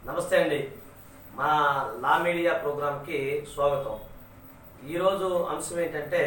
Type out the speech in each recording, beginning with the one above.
నమస్తే అండి మా లా మీడియా ప్రోగ్రాంకి స్వాగతం ఈరోజు అంశం ఏంటంటే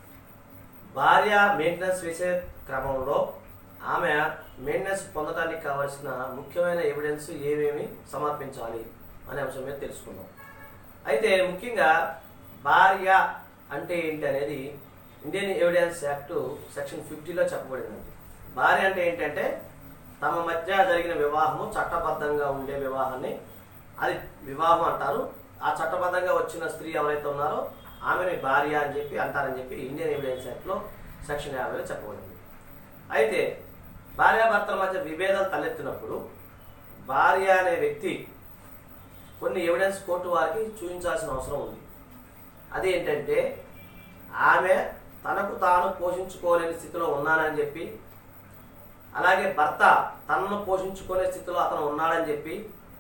భార్య మెయింటెనెన్స్ వేసే క్రమంలో ఆమె మెయింటెనెన్స్ పొందడానికి కావాల్సిన ముఖ్యమైన ఎవిడెన్స్ ఏమేమి సమర్పించాలి అనే అంశం మీద తెలుసుకుందాం అయితే ముఖ్యంగా భార్య అంటే ఏంటి అనేది ఇండియన్ ఎవిడెన్స్ యాక్ట్ సెక్షన్ ఫిఫ్టీలో చెప్పబడిందండి భార్య అంటే ఏంటంటే తమ మధ్య జరిగిన వివాహము చట్టబద్ధంగా ఉండే వివాహాన్ని అది వివాహం అంటారు ఆ చట్టబద్ధంగా వచ్చిన స్త్రీ ఎవరైతే ఉన్నారో ఆమెని భార్య అని చెప్పి అంటారని చెప్పి ఇండియన్ ఎవిడెన్స్ యాక్ట్లో సెక్షన్ యాభైలో చెప్పబడింది అయితే భార్యాభర్తల మధ్య విభేదాలు తలెత్తినప్పుడు భార్య అనే వ్యక్తి కొన్ని ఎవిడెన్స్ కోర్టు వారికి చూపించాల్సిన అవసరం ఉంది అదేంటంటే ఆమె తనకు తాను పోషించుకోలేని స్థితిలో ఉన్నానని చెప్పి అలాగే భర్త తనను పోషించుకునే స్థితిలో అతను ఉన్నాడని చెప్పి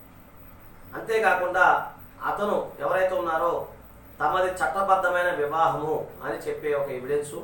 అంతేకాకుండా అతను ఎవరైతే ఉన్నారో తమది చట్టబద్ధమైన వివాహము అని చెప్పే ఒక ఎవిడెన్సు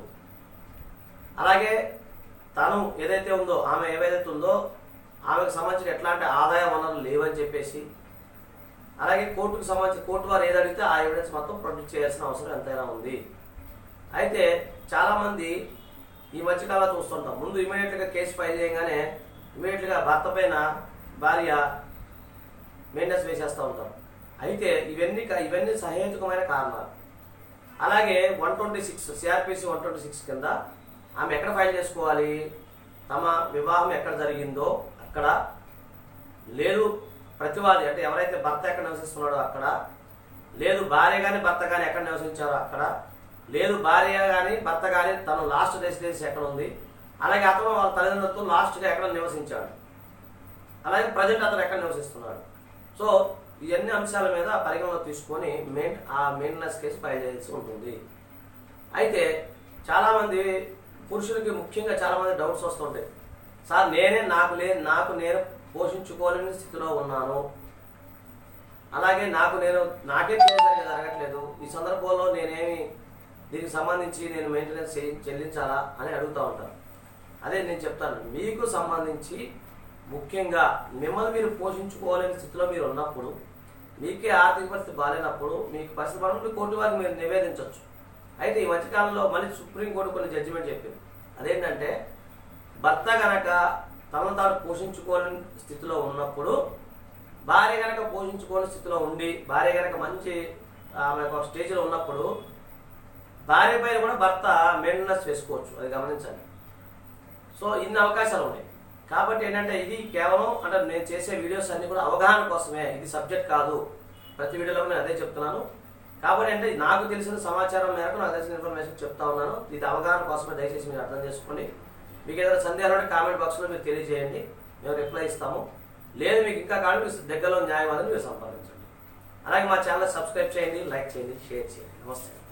అలాగే తను ఏదైతే ఉందో ఆమె ఏదైతే ఉందో ఆమెకు సంబంధించిన ఎట్లాంటి ఆదాయ వనరులు లేవని చెప్పేసి అలాగే కోర్టుకు సంబంధించి కోర్టు వారు ఏది అడిగితే ఆ ఎవిడెన్స్ మొత్తం ప్రొడ్యూస్ చేయాల్సిన అవసరం ఎంతైనా ఉంది అయితే చాలామంది ఈ మధ్యకాలంలో చూస్తుంటాం ముందు ఇమీడియట్గా కేసు ఫైల్ చేయగానే ఇమీడియట్గా భర్త పైన భార్య మెయింటెనెన్స్ వేసేస్తూ ఉంటారు అయితే ఇవన్నీ కా- ఇవన్నీ సహేతుకమైన కారణాలు అలాగే one twenty six CRPC one twenty six కింద ఆమె ఎక్కడ ఫైల్ చేసుకోవాలి తమ వివాహం ఎక్కడ జరిగిందో అక్కడ లేదు ప్రతివాది అంటే ఎవరైతే భర్త ఎక్కడ నివసిస్తున్నాడో అక్కడ లేదు భార్య కానీ భర్త కానీ ఎక్కడ నివసించారో అక్కడ లేదు భార్య కానీ భర్త కానీ తను లాస్ట్ రెసిడెన్సీ ఎక్కడ ఉంది అలాగే అతను వాళ్ళ తల్లిదండ్రులతో లాస్ట్గా ఎక్కడ నివసించాడు అలాగే ప్రజెంట్ అతను ఎక్కడ నివసిస్తున్నాడు సో ఇవన్నీ అంశాల మీద పరిగణలో తీసుకొని మెయిన్ ఆ మెయిన్నెస్ కేసు ఫైల్ చేయాల్సి ఉంటుంది అయితే చాలామంది పురుషులకి ముఖ్యంగా చాలామంది డౌట్స్ వస్తుంటాయి సార్ నేనే నాకు లే నాకు నేను పోషించుకోలేని స్థితిలో ఉన్నాను అలాగే నాకు నేను నాకే సరిగా జరగట్లేదు ఈ సందర్భంలో నేనేమి దీనికి సంబంధించి నేను మెయింటెనెన్స్ చేయి- చెల్లించాలా అని అడుగుతూ ఉంటాను అదే నేను చెప్తాను మీకు సంబంధించి ముఖ్యంగా మిమ్మల్ని మీరు పోషించుకోలేని స్థితిలో మీరు ఉన్నప్పుడు మీకే ఆర్థిక పరిస్థితి బాగాలేనప్పుడు మీకు పరిస్థితి పడినప్పుడు కోర్టు వారికి మీరు నివేదించవచ్చు అయితే ఈ మధ్యకాలంలో మళ్ళీ సుప్రీంకోర్టు కొన్ని జడ్జిమెంట్ చెప్పింది అదేంటంటే భర్త గనక తనను తాను పోషించుకోలేని స్థితిలో ఉన్నప్పుడు భార్య గనక పోషించుకోని స్థితిలో ఉండి భార్య గనక మంచి ఆమె ఒక స్టేజ్లో ఉన్నప్పుడు భార్య పైన కూడా భర్త మెయింటెనెన్స్ వేసుకోవచ్చు అది గమనించండి సో ఇన్ని అవకాశాలు ఉన్నాయి కాబట్టి ఏంటంటే ఇది కేవలం అంటే నేను చేసే వీడియోస్ అన్ని కూడా అవగాహన కోసమే ఇది సబ్జెక్ట్ కాదు ప్రతి వీడియోలో నేను అదే చెప్తున్నాను కాబట్టి అంటే నాకు తెలిసిన సమాచారం మేరకు నాకు తెలిసిన ఇన్ఫర్మేషన్ చెప్తా ఉన్నాను ఇది అవగాహన కోసమే దయచేసి మీరు అర్థం చేసుకోండి మీకు ఏదైనా సందేహాలు ఉంటే కామెంట్ బాక్స్లో మీరు తెలియజేయండి మేము రిప్లై ఇస్తాము లేదు మీకు ఇంకా కావాలి మీ దగ్గరలో న్యాయవాదిని మీరు సంపాదించండి అలాగే మా ఛానల్ సబ్స్క్రైబ్ చేయండి లైక్ చేయండి షేర్ చేయండి నమస్తే